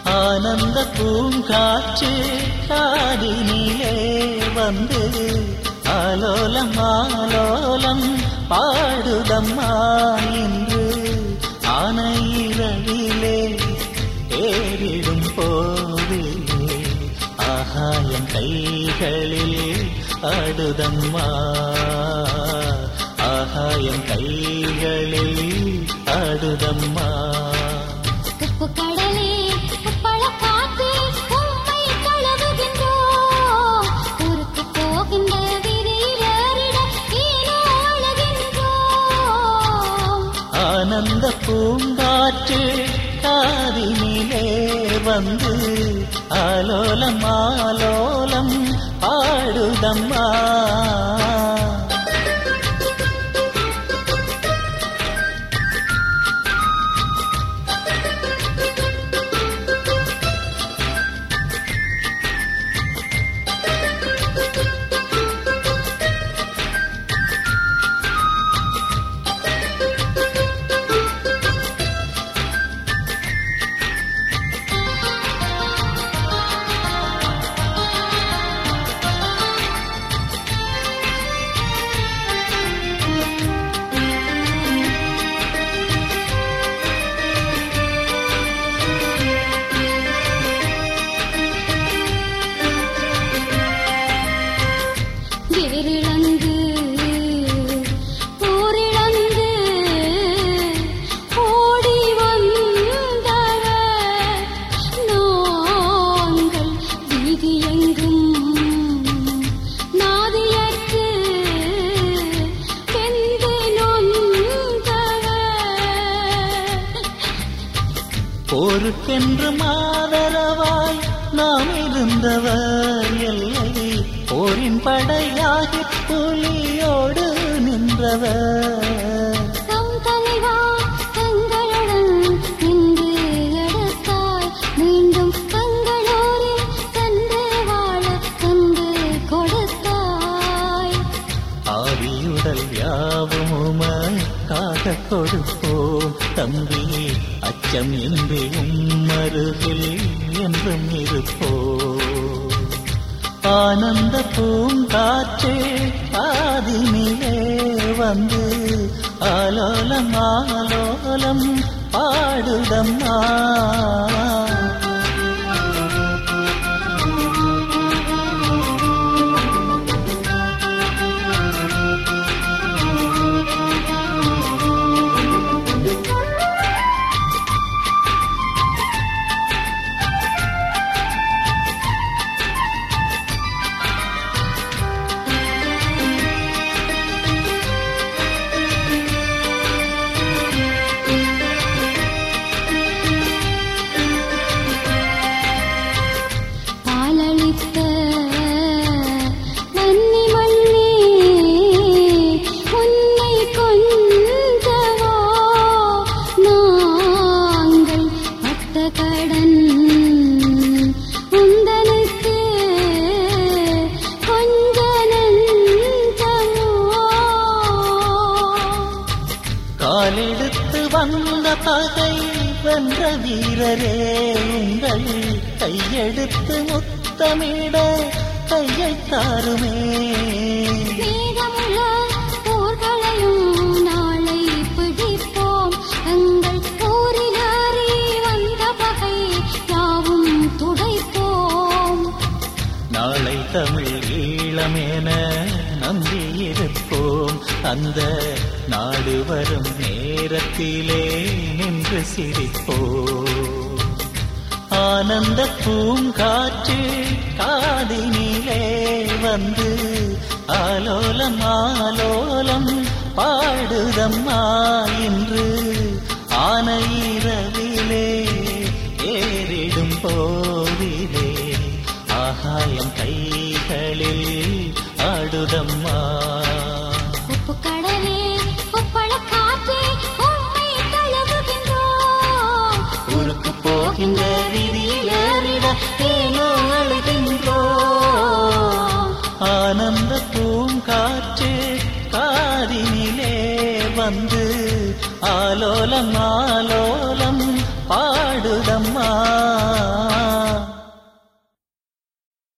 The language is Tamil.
ஆனந்த பூங்காற்று காதினிலே வந்து ஆலோலம் ஆலோலம் பாடுதம்மா என்று ஆனையிரவிலே ஏறிடும் போதிலே ஆகாயம் கைகளில் ஆடுதம்மா ஆகாயம் கைகளில் ஆடுதம்மா உப்பு கடலே உப்பள காத்தே உம்மை தழுவுகின்றோம் ஊருக்கு போகின்ற விதியில் ஏறிட ஈனோ அழுகின்றோம் ஆனந்த பூங்காற்று காதினிலே வந்து ஆலோலம் ஆலோலம் பாடுதம்மா வேரிழந்து போரிழந்து ஓடி வந்தவர் நாங்கள் வீதியெங்கும் நாதியற்று வெந்து நொந்தவர் போருக்கென்று மாதரவாய் நாம் இருந்தவர் எல்லை போரின் படையாகி புலியோடு நின்றவர் நம் தலைவா தங்களுடன் நின்று எடுத்தாய் மீண்டும் தங்களோரில் சென்று வாழ தந்து கொடுத்தாய் ஆவியுடல் யாவும் உமக்காக கொடுப்போம் தம்பி அச்சம் இன்றி உம்மருகில் என்றும் இருப்போம் ஆனந்த பூங்காற்றே ஆதினிலே வந்து ஆலோலம் ஆலோலம் பாடுதம்மா பாலளித்த மன்னி மண்ணே உன்னை கொஞ்சவோ நாங்கள் பட்ட கடன் உந்தனுக்கு கொஞ்ச நஞ்சமோ காலெடுத்து வந்த பகை வென்ற வீரரே உங்கள் கையெடுத்து முத்தமிட கையை தாருமே மீதமுள்ள போர்களையும் நாளை பிடிப்போம் எங்கள் போரிலாரி வந்த பகை யாவும் துடைப்போம் நாளை தமிழ் ஈழமென நம்பியிருப்போம் அந்த நாடு வரும் நேரத்திலே நின்று சிரிப்போம் ஆனந்த பூங்காற்று காதினிலே வந்து ஆலோலம் ஆலோலம் பாடுதம்மா இன்று ஆனையிரவிலே ஏறிடும் போதிலே ஆகாயம் கைகளில் ஆடுதம்மா உப்பு கடலே உப்பள காற்றே உம்மை தழுவுகின்றோம் ஊருக்கு போகின்ற விதியில் ஏறிட ஏனோ அழுகின்றோம் ஆனந்த பூங்காற்று காதினிலே வந்து ஆலோலம் ஆலோலம் பாடுதம்மா